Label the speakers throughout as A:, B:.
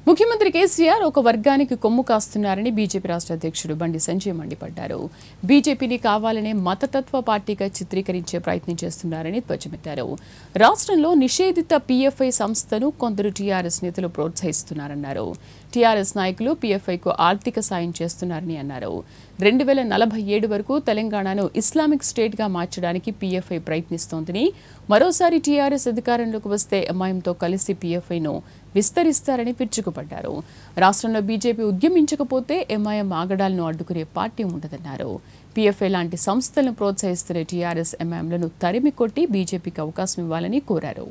A: ముఖ్యమంత్రి కేసీఆర్ ఒక వర్గానికి కొమ్ము కాస్తున్నారని బీజేపీ రాష్ట్ర అధ్యక్షుడు బండి సంజయ్ మండిపడ్డారు బీజేపీని కావాలనే మతతత్వ పార్టీగా చిత్రీకరించే ప్రయత్నం చేస్తున్నారని ధ్వజమెత్తారు రాష్ట్రంలో నిషేధిత పీఎఫ్ఐ సంస్థను కొందరు టీఆర్ఎస్ నేతలు ప్రోత్సహిస్తున్నారన్నారు టీఆర్ఎస్ నాయకులు పీఎఫ్ఐకు ఆర్థిక సాయం చేస్తున్నారని అన్నారు రెండు వేల నలభై ఏడు వరకు తెలంగాణను ఇస్లామిక్ స్టేట్గా మార్చడానికి పీఎఫ్ఐ ప్రయత్నిస్తోందని మరోసారి టీఆర్ఎస్ అధికారంలోకి వస్తే ఎంఐఎంతో కలిసి పీఎఫ్ఐను విస్తరిస్తారని పిచ్చుకుపడ్డారు రాష్ట్రంలో బీజేపీ ఉద్యమించకపోతే ఎంఐఎం ఆగడాలను అడ్డుకునే పార్టీ ఉండదన్నారు పీఎఫ్ఐ లాంటి సంస్థలను ప్రోత్సహిస్తున్న టీఆర్ఎస్ ఎంఐఎంలను తరిమి కొట్టి బీజేపీకి అవకాశం ఇవ్వాలని కోరారు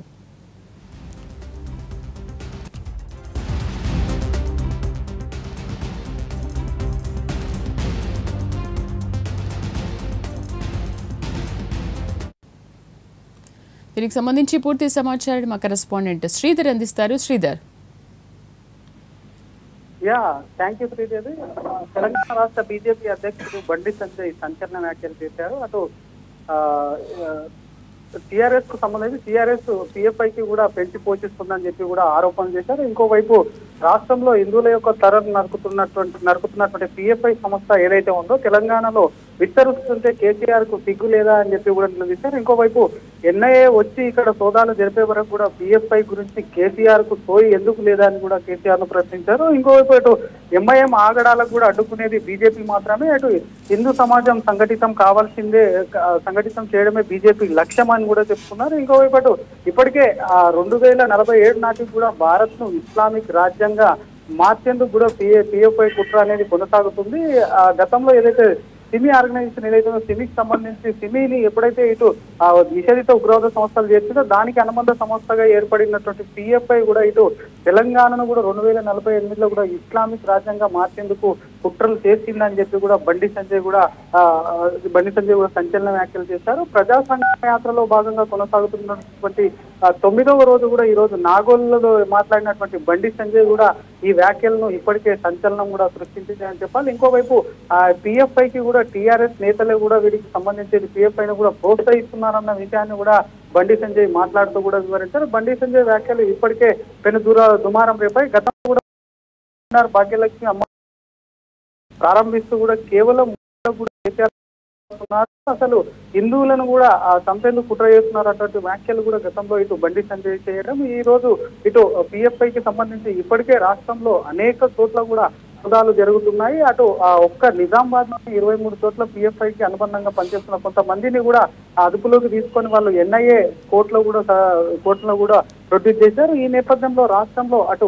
A: దీనికి సంబంధించి పూర్తి సమాచారం మా కరెస్పాండెంట్ శ్రీధర్ అందిస్తారు Sridhar
B: yeah thank you Sridevi Telangana రాష్ట్ర బీజేపీ అధ్యక్షుడు బండి సంజయ్ సంచలన వ్యాఖ్యలు చేశారు అటు టిఆర్ఎస్ కు సంబంధించి టిఆర్ఎస్ పిఎఫ్ఐ కి కూడా పెంచి పోషిస్తుందని చెప్పి కూడా ఆరోపణలు చేశారు ఇంకోవైపు రాష్ట్రంలో హిందువుల యొక్క తరం నరుకుతున్నటువంటి నరుకుతున్నటువంటి పిఎఫ్ఐ సంస్థ ఏదైతే ఉందో తెలంగాణలో విస్తరిస్తుంటే కేసీఆర్ కు సిగ్గు లేదా అని చెప్పి కూడా నిలదీశారు ఇంకోవైపు ఎన్ఐఏ వచ్చి ఇక్కడ సోదాలు జరిపే వరకు కూడా పిఎఫ్ఐ గురించి కేసీఆర్ కు సోయి ఎందుకు లేదా అని కూడా కేసీఆర్ ను ప్రశ్నించారు ఇంకోవైపు అటు ఎంఐఎం ఆగడాలకు కూడా అడ్డుకునేది బీజేపీ మాత్రమే అటు హిందూ సమాజం సంఘటితం కావాల్సిందే క- సంఘటితం చేయడమే బీజేపీ లక్ష్యం అని కూడా చెప్తున్నారు ఇంకోవైపు అటు ఇప్పటికే ఆ రెండు వేల నలభై ఏడు నాటికి కూడా భారత్ ను ఇస్లామిక్ రాజ్యంగా మార్చేందుకు కూడా పిఏ పిఎఫ్ఐ కుట్ర అనేది కొనసాగుతుంది ఆ గతంలో ఏదైతే సిమి ఆర్గనైజేషన్ ఏదైతే ఉందో సిమికి సంబంధించి సిమిని ఎప్పుడైతే ఇటు ఆ నిషేధిత ఉగ్రవాద సంస్థలు చేసిందో దానికి అనుబంధ సంస్థగా ఏర్పడినటువంటి పిఎఫ్ఐ కూడా ఇటు తెలంగాణను కూడా రెండు వేల నలభై ఎనిమిదిలో కూడా ఇస్లామిక్ రాజ్యంగా మార్చేందుకు కుట్రలు చేసిందని చెప్పి కూడా బండి సంజయ్ కూడా ఆ, ఆ, బండి సంజయ్ కూడా సంచలన వ్యాఖ్యలు చేశారు ప్రజా సంఘ యాత్రలో భాగంగా కొనసాగుతున్నటువంటి ఆ, తొమ్మిదవ రోజు కూడా ఈ రోజు నాగోల్లో మాట్లాడినటువంటి బండి సంజయ్ కూడా ఈ వ్యాఖ్యలను ఇప్పటికే సంచలనం కూడా సృష్టించిందని చెప్పాలి ఇంకోవైపు ఆ పిఎఫ్ఐ కి కూడా టీఆర్ఎస్ నేతలే కూడా వీటికి సంబంధించి పిఎఫ్ఐ ను కూడా ప్రోత్సహిస్తున్నారన్న విషయాన్ని కూడా బండి సంజయ్ మాట్లాడుతూ కూడా వివరించారు బండి సంజయ్ వ్యాఖ్యలు ఇప్పటికే పెను దూర దుమారం రేపై గతంలో కూడా ఉన్నారు భాగ్యలక్ష్మి అమ్మ ప్రారంభిస్తూ కూడా కేవలం కూడా కేసీఆర్ చేస్తున్నారు. అసలు హిందువులను కూడా ఆ, చంపేందుకు కుట్ర చేస్తున్నారు అటువంటి వ్యాఖ్యలు కూడా గతంలో ఇటు బండి సంజయ్ చేయడం ఈ రోజు ఇటు పిఎఫ్ఐ కి సంబంధించి ఇప్పటికే రాష్ట్రంలో అనేక చోట్ల కూడా సోదాలు జరుగుతున్నాయి అటు ఆ ఒక్క నిజామాబాద్ లోని ఇరవై మూడు చోట్ల పిఎఫ్ఐ కి అనుబంధంగా పనిచేస్తున్న కొంతమందిని కూడా ఆ అదుపులోకి తీసుకొని వాళ్ళు ఎన్ఐఏ కోర్టులో కూడా స- కోర్టులో కూడా ప్రొడ్యూస్ చేశారు ఈ నేపథ్యంలో రాష్ట్రంలో అటు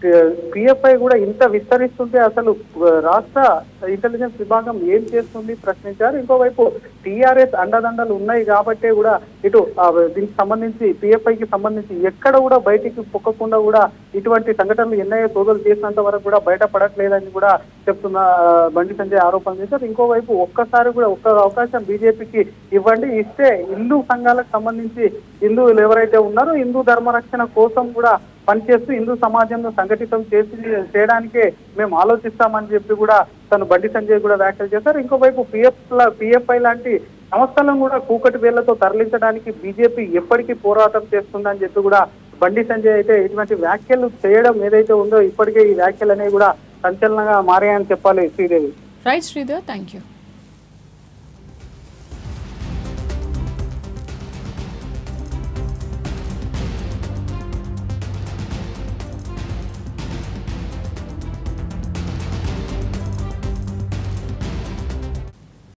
B: పిఎఫ్ఐ కూడా ఇంత విస్తరిస్తుంటే అసలు ఆ, రాష్ట్ర ఇంటెలిజెన్స్ విభాగం ఏం చేస్తుంది ప్రశ్నించారు ఇంకోవైపు టీఆర్ఎస్ అండదండలు ఉన్నాయి కాబట్టే కూడా ఇటు ఆ, దీనికి సంబంధించి పిఎఫ్ఐ కి సంబంధించి ఎక్కడ కూడా బయటికి పొక్కకుండా కూడా ఇటువంటి సంఘటనలు ఎన్ఐఏ సోదరులు చేసినంత వరకు కూడా బయటపడట్లేదని కూడా చెప్తున్న ఆ, బండి సంజయ్ ఆరోపణ చేశారు ఇంకోవైపు ఒక్కసారి కూడా ఒక్క అవకాశం బీజేపీకి ఇవ్వండి ఇస్తే హిందూ సంఘాలకు సంబంధించి హిందువులు ఎవరైతే ఉన్నారో హిందూ ధర్మరక్షణ కోసం కూడా పనిచేస్తూ హిందూ సమాజంలో సంఘటితం చేసి చేయడానికే మేము ఆలోచిస్తామని చెప్పి కూడా తను బండి సంజయ్ కూడా వ్యాఖ్యలు చేశారు ఇంకోవైపు పిఎఫ్ పిఎఫ్ఐ లాంటి సంస్థలను కూడా కూకటి వేళ్లతో తరలించడానికి బీజేపీ ఎప్పటికీ పోరాటం చేస్తుందని చెప్పి కూడా బండి సంజయ్ అయితే ఇటువంటి వ్యాఖ్యలు చేయడం ఏదైతే ఉందో ఇప్పటికే ఈ వ్యాఖ్యలు అనేవి కూడా సంచలనంగా మారాయని చెప్పాలి Sridevi
A: right Sridhar thank you